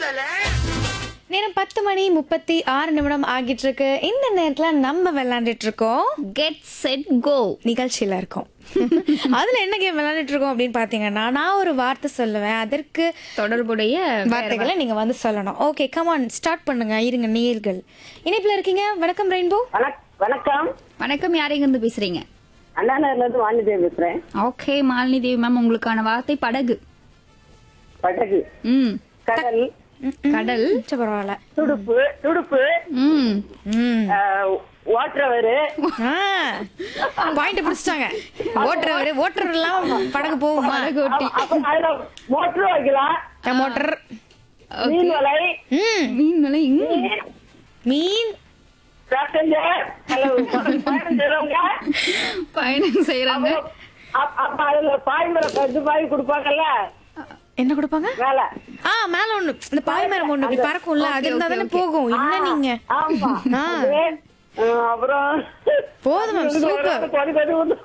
நேரம் பத்து மணி முப்பத்தி ஆறு நிமிடம் ஆகிட்டு இருக்கு இந்த நேரத்துல நம்ம விளையாண்டுட்டு இருக்கோம் கெட் செட் கோ நிகழ்ச்சியில இருக்கோம் அதுல என்ன கேம் விளையாண்டுட்டு இருக்கோம் அப்படின்னு பாத்தீங்கன்னா நான் ஒரு வார்த்தை சொல்லுவேன் அதற்கு தொடர்புடைய வார்த்தைகளை நீங்க வந்து சொல்லணும் ஓகே கமான் ஸ்டார்ட் பண்ணுங்க இருங்க நேர்கள் இணைப்புல இருக்கீங்க வணக்கம் ரெயின்போ வணக்- வணக்கம் வணக்கம் யாரைங்க இருந்து பேசுறீங்க அண்ணா நகர்ல இருந்து வாணிதேவி பேசுறேன் ஓகே மாலினி தேவி மேம் உங்களுக்கான வார்த்தை படகு படகு ம் கடல் கடல் சரி, பரவாயில்ல துடுப்பு துடுப்பு ம் ம் ஓட்டுறவரு பாயிண்ட் பிடிச்சிட்டாங்க ஓட்டுறவர் ஓட்டுறவர் எல்லாம் படகு போகுமா படகு ஓட்டி அப்ப அதுல மோட்டர் வைக்கலாம் மோட்டர் மீன் வலை ம் மீன் விலை ம். மீன் பேசஞ்சர் பயணம் செய்றவங்க பயணம் செய்யறாங்க அப்- அப்ப அதுல பாய் மரம் இது பாய் கொடுப்பாங்கல்ல என்ன கொடுப்பாங்க மேல ஆ மேல ஒண்ணு இந்த பாய் மரம் ஒண்ணு இப்படி பறக்கும்ல அது இருந்தா தானே போகும் என்ன நீங்க ஆமா ஆ. அது, அஹ், அப்புறம் போதும் மேம் சூப்பர் கொதி கொதி ஊத்து.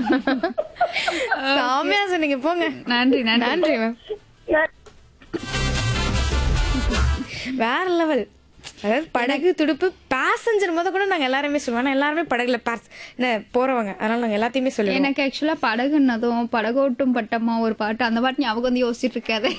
சாமியா சொன்னீங்க போங்க நன்றி நன்றி நன்றி மேம் வேற லெவல் அதாவது படகு துடுப்பு பேசஞ்சர் முத கூட நாங்க எல்லாருமே சொல்லுவோம் ஆனா எல்லாருமே படகுல பாஸ் என்ன போறவங்க அதனால நாங்க எல்லாத்தையுமே சொல்லுவோம் எனக்கு ஆக்சுவலா படகுன்னதும் படகோட்டும் பட்டமா ஒரு பாட்டு அந்த பாட்டு ஞாபகம் வந்து யோசிச்சுட்டு இருக்காது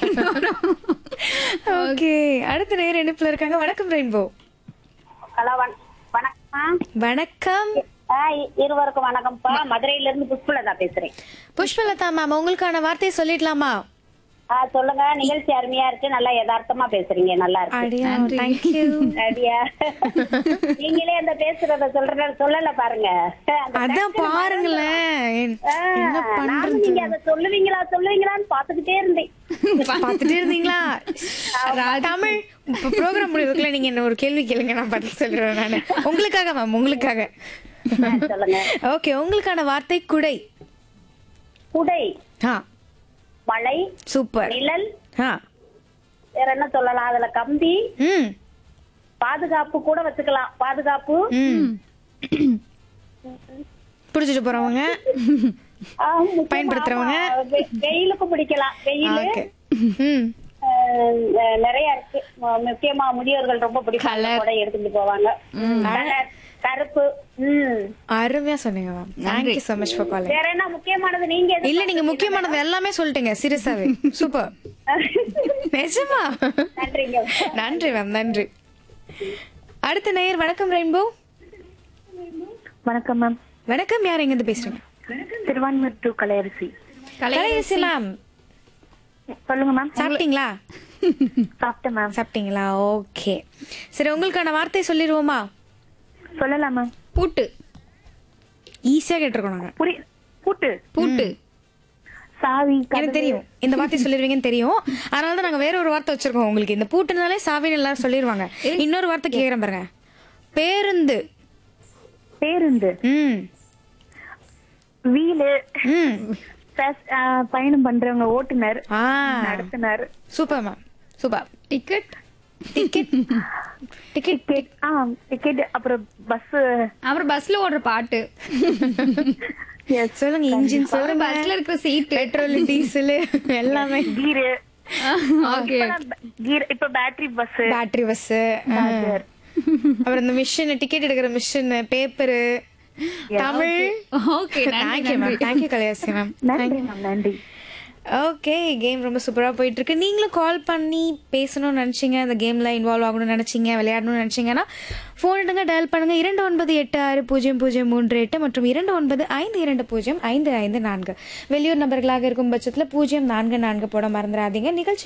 ஓகே அடுத்த நேரம் இணைப்புல இருக்காங்க வணக்கம் ரெயின்போ ஹலோ வண- வணக்கம் வணக்கம் ஆ, இ- இருவருக்கும் வணக்கம்ப்பா மதுரையில இருந்து புஷ்பலதா பேசுறேன் புஷ்பலதா மேம் உங்களுக்கான வார்த்தையை சொல்லிடலாமா ஆ, சொல்லுங்க நிகழ்ச்சி அருமையா இருக்கு நல்லா யதார்த்தமா பேசுறீங்க நல்லா இருக்கு அடியா தேங்க்யூ அப்படியா நீங்களே அந்த பேசுறத சொல்ற சொல்லல பாருங்க அந்த அதான் பாருங்களேன் ஆ, என்ன நானும் பண்றது நீங்க அதை சொல்லுவீங்களா சொல்லுவீங்களான்னு பாத்துக்கிட்டே இருந்தேன் பாத்துட்டே இருந்தீங்களா தமிழ் ப்ரோக்ராம் முடிவுக்குள்ள நீங்க என்ன ஒரு கேள்வி கேளுங்க நான் பதில் சொல்றேன் நானு உங்களுக்காக மேம் உங்களுக்காக ஆ, சொல்லுங்க ஓகே உங்களுக்கான வார்த்தை குடை குடை ஆ மழை சூப்பர் நிழல் ஆ வேற என்ன சொல்லலாம் அதுல கம்பி ம் பாதுகாப்பு கூட வச்சுக்கலாம் பாதுகாப்பு ம் பிடிச்சிட்டு போறவங்க ஆ, முக்கியமா, பயன்படுத்துறவங்க? ஆமா, வெ- வெயிலுக்கு பிடிக்கலாம் வெயில் ஓகே ம் நிறைய இருக்கு மு- முக்கியமா முதியோர்கள் ரொம்ப பிடிப்பாங்க கூட எடுத்துட்டு போவாங்க கலர், கருப்பு ம் அருமையா சொன்னீங்க ma'am thank you so much for calling வேற என்ன முக்கியமானது நீங்க எது இல்ல நீங்க முக்கியமானது எல்லாமே சொல்லிட்டீங்க சீரியஸாவே சூப்பர் நிஜமா நன்றிங்க நன்றி மேம் நன்றி அடுத்த நேயர் வணக்கம் ரெயின்போ வணக்கம் மேம் வணக்கம் யார் எங்க இருந்து பேசுறீங்க திருவான்மூர் டு கலையரசி கலையரசி மேம் சொல்லுங்க மேம் சாப்பிட்டீங்களா சாப்பிட்டேன் மேம் சாப்பிட்டீங்களா ஓகே சரி உங்களுக்கான வார்த்தை சொல்லிடுவோமா சொல்லலாம் மேம் பூட்டு ஈஸியா கேட்டிருக்கோம் நாங்க புரி பூட்டு பூட்டு சாவி எனக்கு தெரியும் இந்த வார்த்தை சொல்லிடுவீங்கன்னு தெரியும் அதனால தான் நாங்க வேற ஒரு வார்த்தை வச்சிருக்கோம் உங்களுக்கு இந்த பூட்டுனாலே சாவின்னு எல்லாரும் சொல்லிடுவாங்க இன்னொரு வார்த்தை கேக்குறேன் பாருங்க பேருந்து பேருந்து ம் வீலு ம் பஸ்- ஆ, பயணம் பண்றவங்க ஓட்டுநர் ஆ நடத்துனர் super ma'am super ticket ticket ticket ticket ஆ டிக்கெட் அப்புறம் பஸ் அப்புறம் பஸ்ல ஓடுற பாட்டு சொல்லுங்க இன்ஜின் அப்புறம் சொல்லுங்க பஸ்ல இருக்கிற சீட்டு பெட்ரோல் டீசல் எல்லாமே கீரு ஓகே கீர் இப்ப பேட்டரி பஸ் பேட்டரி பஸ் அப்புறம் இந்த மிஷின் டிக்கெட் எடுக்கிற machine paper Tamil okay thank you ma'am thank you Kalaiyarasi ma'am நன்றி மேம் நன்றி ஓகே கேம் ரொம்ப சூப்பராக போயிட்டு இருக்கு நீங்களும் கால் பண்ணி பேசணும்னு நினச்சிங்க இந்த கேமில் இன்வால்வ் ஆகணும்னு நினச்சிங்க விளையாடணும்னு நினச்சிங்கன்னா ஃபோன் எடுங்க டயல் பண்ணுங்க இரண்டு ஒன்பது எட்டு ஆறு பூஜ்ஜியம் பூஜ்ஜியம் மூன்று எட்டு மற்றும் இரண்டு ஒன்பது ஐந்து இரண்டு பூஜ்ஜியம் ஐந்து ஐந்து நான்கு வெளியூர் நபர்களாக இருக்கும் பட்சத்தில் பூஜ்ஜியம் நான்கு நான்கு போட மறந்துடாதீங்க நிகழ்ச்சி